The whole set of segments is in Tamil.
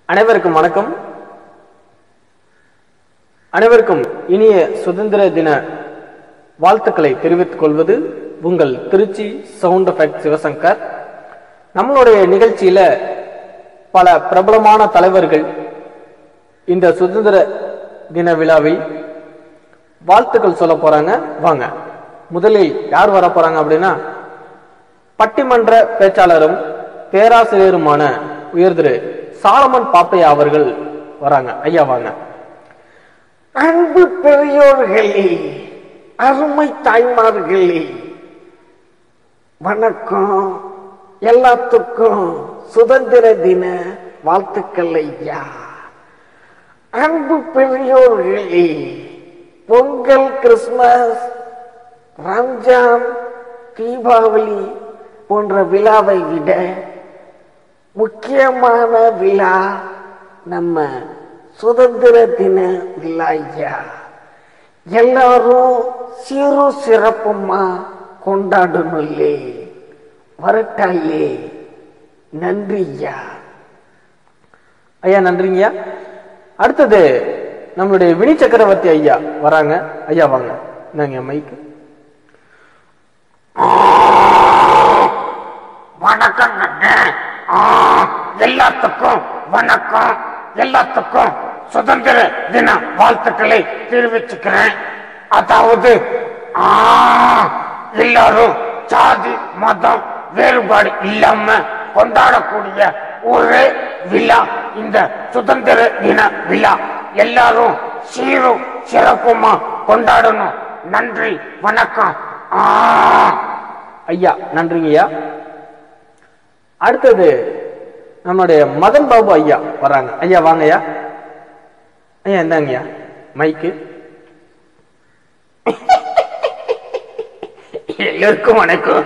அனைவருக்கும் வணக்கம் அனைவருக்கும் இனிய சுதந்திர தின வாழ்த்துக்களை தெரிவித்துக் கொள்வது உங்கள் திருச்சி சவுண்ட் எஃபெக்ட் சிவசங்கர் நம்மளுடைய நிகழ்ச்சியில பல பிரபலமான தலைவர்கள் இந்த சுதந்திர தின விழாவில் வாழ்த்துக்கள் சொல்ல போறாங்க வாங்க முதலில் யார் வர போறாங்க அப்படின்னா பட்டிமன்ற பேச்சாளரும் பேராசிரியருமான உயர் திரு சாலமன் பாப்பையா அவர்கள் வராங்க ஐயா வாங்க அன்பு பெரியோர்களே அருமை தாய்மார்களே வணக்கம் எல்லாத்துக்கும் சுதந்திர தின வாழ்த்துக்கள் ஐயா அன்பு பெரியோர்களே பொங்கல் கிறிஸ்மஸ் ரம்ஜான் தீபாவளி போன்ற விழாவை விட முக்கியமான விழா நம்ம சுதந்திர தின விழா ஐயா எல்லாரும் சிறு சிறப்புமா கொண்டாடணும்லே வரட்டாயே நன்றி ஐயா ஐயா நன்றிங்கய்யா அடுத்தது நம்மளுடைய வினி சக்கரவர்த்தி ஐயா வராங்க ஐயா வாங்க இந்தாங்க மைக்கு வணக்கம் எல்லாத்துக்கும் வணக்கம் எல்லாத்துக்கும் சுதந்திர தின வாழ்த்துக்களை தெரிவிச்சுக்கிறேன் அதாவது ஆ, எல்லாரும் ஜாதி மதம் வேறுபாடு இல்லாம கொண்டாடக்கூடிய ஒரே விழா இந்த சுதந்திர தின விழா எல்லாரும் சீரும் சிறப்புமா கொண்டாடணும் நன்றி வணக்கம் ஆ ஐயா நன்றிங்கய்யா அடுத்தது நம்மளுடைய மதன் பாபு ஐயா வராங்க ஐயா வாங்க ஐயா ஐயா இந்தாங்கய்யா மைக்கு எல்லோருக்கும் வணக்கம்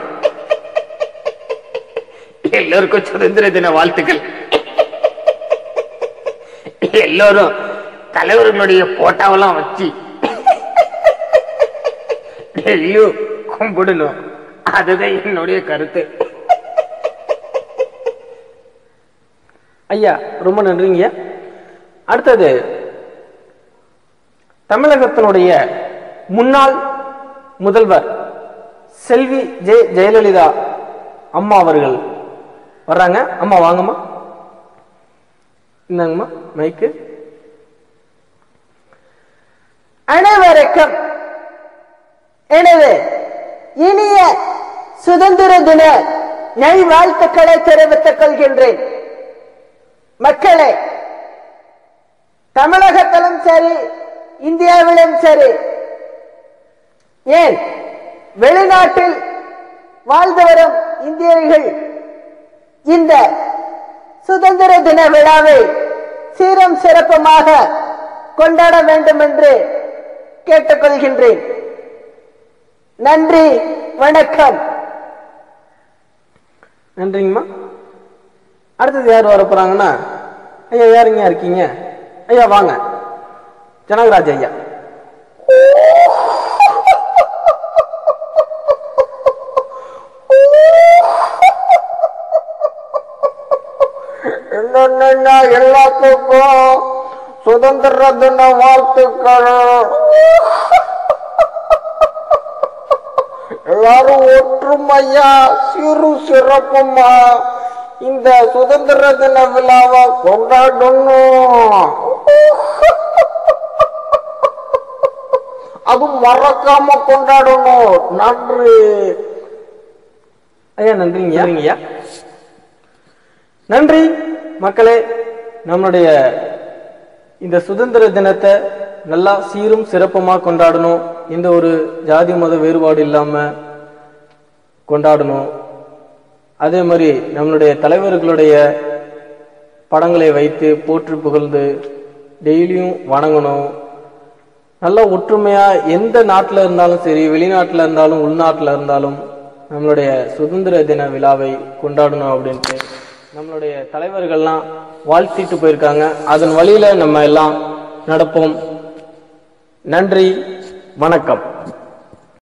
எல்லோருக்கும் சுதந்திர தின வாழ்த்துக்கள் எல்லோரும் தலைவர்களுடைய போட்டாவெல்லாம் வச்சு டெய்லியும் கும்பிடணும் அதுதான் என்னுடைய கருத்து ஐயா ரொம்ப நன்றிங்கய்யா அடுத்தது தமிழகத்தினுடைய முன்னாள் முதல்வர் செல்வி ஜெ ஜெயலலிதா அம்மா அவர்கள் வர்றாங்க அம்மா வாங்கம்மா இந்தாங்கம்மா மைக்கு அனைவருக்கும் எனது இனிய சுதந்திர தின நல்வாழ்த்துக்களை தெரிவித்துக் கொள்கின்றேன் மக்களே தமிழகத்திலும் சரி இந்தியாவிலும் சரி ஏன் வெளிநாட்டில் வாழ்ந்து வரும் இந்தியர்கள் இந்த சுதந்திர தின விழாவை சீரம் சிறப்புமாக கொண்டாட வேண்டும் என்று கேட்டுக்கொள்கின்றேன் நன்றி வணக்கம் நன்றிங்கம்மா அடுத்தது யார் வர போறாங்கன்னா ஐயா யாருங்க இருக்கீங்க ஐயா வாங்க ஜனகராஜ் ஐயா என்னென்ன எல்லாத்துக்கும் சுதந்திர தின வாழ்த்துக்கள் எல்லாரும் ஒற்றுமையா சிறு சிறப்புமா இந்த சுதந்திர தின விழாவை கொண்டாடணும் அதுவும் மறக்காம கொண்டாடணும் நன்றி ஐயா நன்றிங்க நன்றிங்கய்யா நன்றி மக்களே நம்மளுடைய இந்த சுதந்திர தினத்தை நல்லா சீரும் சிறப்புமா கொண்டாடணும் எந்த ஒரு ஜாதி மத வேறுபாடு இல்லாம கொண்டாடணும் அதே மாதிரி நம்மளுடைய தலைவர்களுடைய படங்களை வைத்து போற்றி புகழ்ந்து டெய்லியும் வணங்கணும் நல்லா ஒற்றுமையா எந்த நாட்டில் இருந்தாலும் சரி வெளிநாட்டில் இருந்தாலும் உள்நாட்டில் இருந்தாலும் நம்மளுடைய சுதந்திர தின விழாவை கொண்டாடணும் அப்படின்ட்டு நம்மளுடைய தலைவர்கள்லாம் வாழ்த்திட்டு போயிருக்காங்க அதன் வழியில நம்ம எல்லாம் நடப்போம் நன்றி வணக்கம்